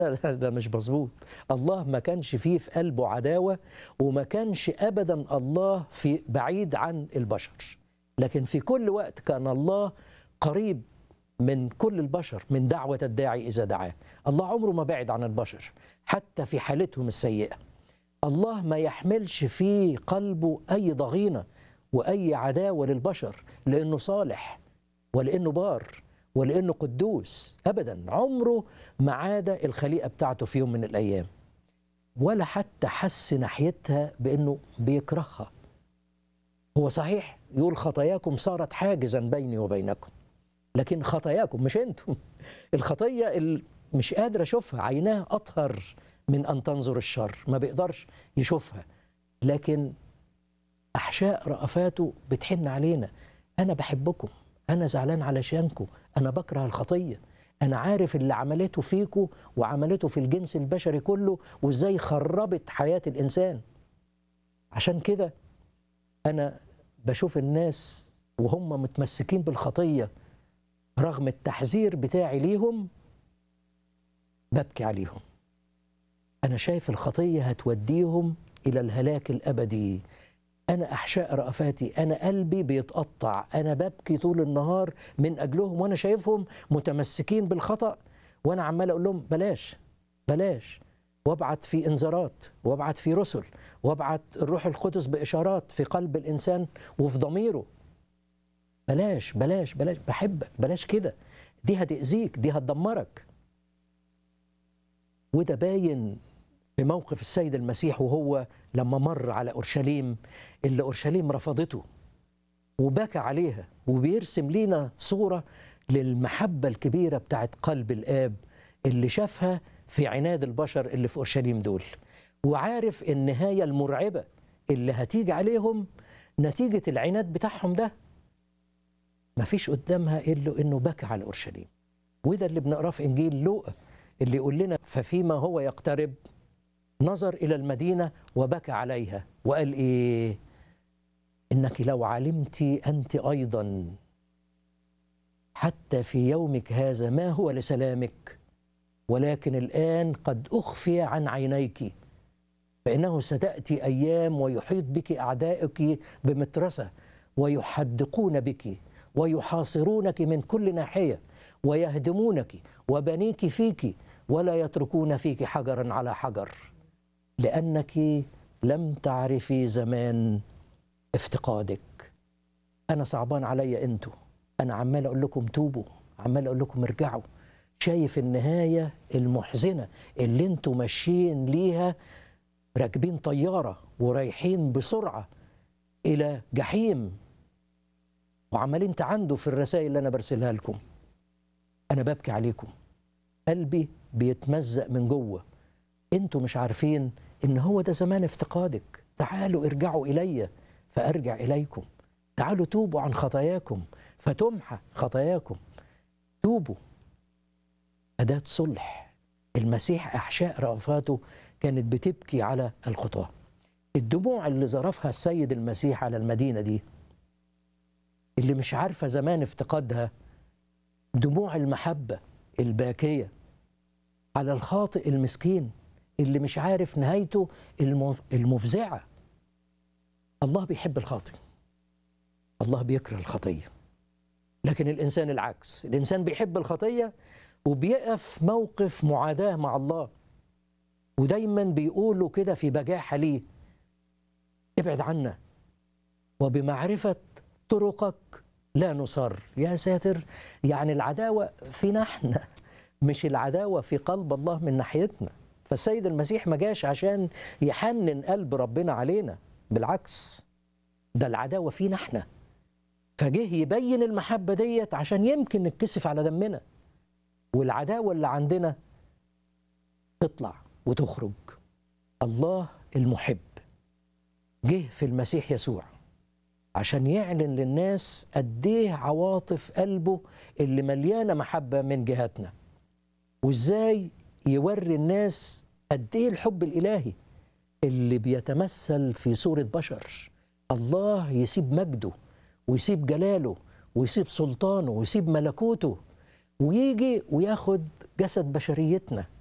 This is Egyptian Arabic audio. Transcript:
لا ده مش مظبوط الله ما كانش فيه في قلبه عداوة وما كانش أبدا الله في بعيد عن البشر لكن في كل وقت كان الله قريب من كل البشر من دعوة الداعي إذا دعاه الله عمره ما بعد عن البشر حتى في حالتهم السيئة الله ما يحملش في قلبه أي ضغينة وأي عداوة للبشر لأنه صالح ولأنه بار ولأنه قدوس أبدا عمره ما عاد الخليقة بتاعته في يوم من الأيام ولا حتى حس ناحيتها بأنه بيكرهها هو صحيح يقول خطاياكم صارت حاجزا بيني وبينكم لكن خطاياكم مش انتم الخطية اللي مش قادر أشوفها عيناه أطهر من أن تنظر الشر ما بيقدرش يشوفها لكن أحشاء رأفاته بتحن علينا أنا بحبكم أنا زعلان علشانكم أنا بكره الخطية أنا عارف اللي عملته فيكم وعملته في الجنس البشري كله وإزاي خربت حياة الإنسان عشان كده أنا بشوف الناس وهم متمسكين بالخطية رغم التحذير بتاعي ليهم ببكي عليهم أنا شايف الخطية هتوديهم إلى الهلاك الأبدي أنا أحشاء رأفاتي أنا قلبي بيتقطع أنا ببكي طول النهار من أجلهم وأنا شايفهم متمسكين بالخطأ وأنا عمال أقول لهم بلاش بلاش وابعت في انذارات وابعت في رسل وابعت الروح القدس باشارات في قلب الانسان وفي ضميره بلاش بلاش بلاش بحبك بلاش كده دي هتأذيك دي هتدمرك وده باين في موقف السيد المسيح وهو لما مر على اورشليم اللي اورشليم رفضته وبكى عليها وبيرسم لينا صوره للمحبه الكبيره بتاعت قلب الاب اللي شافها في عناد البشر اللي في اورشليم دول وعارف النهايه المرعبه اللي هتيجي عليهم نتيجه العناد بتاعهم ده مفيش قدامها الا انه بكى على اورشليم وده اللي بنقراه في انجيل لوقا اللي يقول لنا ففيما هو يقترب نظر الى المدينه وبكى عليها وقال ايه انك لو علمت انت ايضا حتى في يومك هذا ما هو لسلامك ولكن الان قد اخفي عن عينيك فانه ستاتي ايام ويحيط بك اعدائك بمترسه ويحدقون بك ويحاصرونك من كل ناحيه ويهدمونك وبنيك فيك ولا يتركون فيك حجرا على حجر لانك لم تعرفي زمان افتقادك انا صعبان عليا انتوا انا عمال اقول لكم توبوا عمال اقول لكم ارجعوا شايف النهايه المحزنه اللي انتوا ماشيين ليها راكبين طياره ورايحين بسرعه الى جحيم وعمالين تعندوا في الرسائل اللي انا برسلها لكم انا ببكي عليكم قلبي بيتمزق من جوه انتوا مش عارفين ان هو ده زمان افتقادك تعالوا ارجعوا الي فارجع اليكم تعالوا توبوا عن خطاياكم فتمحى خطاياكم توبوا أداة صلح المسيح أحشاء رأفاته كانت بتبكي على الخطاة الدموع اللي ظرفها السيد المسيح على المدينة دي اللي مش عارفة زمان افتقادها دموع المحبة الباكية على الخاطئ المسكين اللي مش عارف نهايته المفزعة الله بيحب الخاطئ الله بيكره الخطية لكن الإنسان العكس الإنسان بيحب الخطية وبيقف موقف معاداة مع الله ودايما بيقولوا كده في بجاحة ليه ابعد عنا وبمعرفة طرقك لا نصر يا ساتر يعني العداوة فينا احنا مش العداوة في قلب الله من ناحيتنا فالسيد المسيح ما جاش عشان يحنن قلب ربنا علينا بالعكس ده العداوة فينا احنا فجه يبين المحبة ديت عشان يمكن نتكسف على دمنا والعداوة اللي عندنا تطلع وتخرج الله المحب جه في المسيح يسوع عشان يعلن للناس قد ايه عواطف قلبه اللي مليانه محبه من جهتنا وازاي يوري الناس قد ايه الحب الالهي اللي بيتمثل في صوره بشر الله يسيب مجده ويسيب جلاله ويسيب سلطانه ويسيب ملكوته ويجي وياخد جسد بشريتنا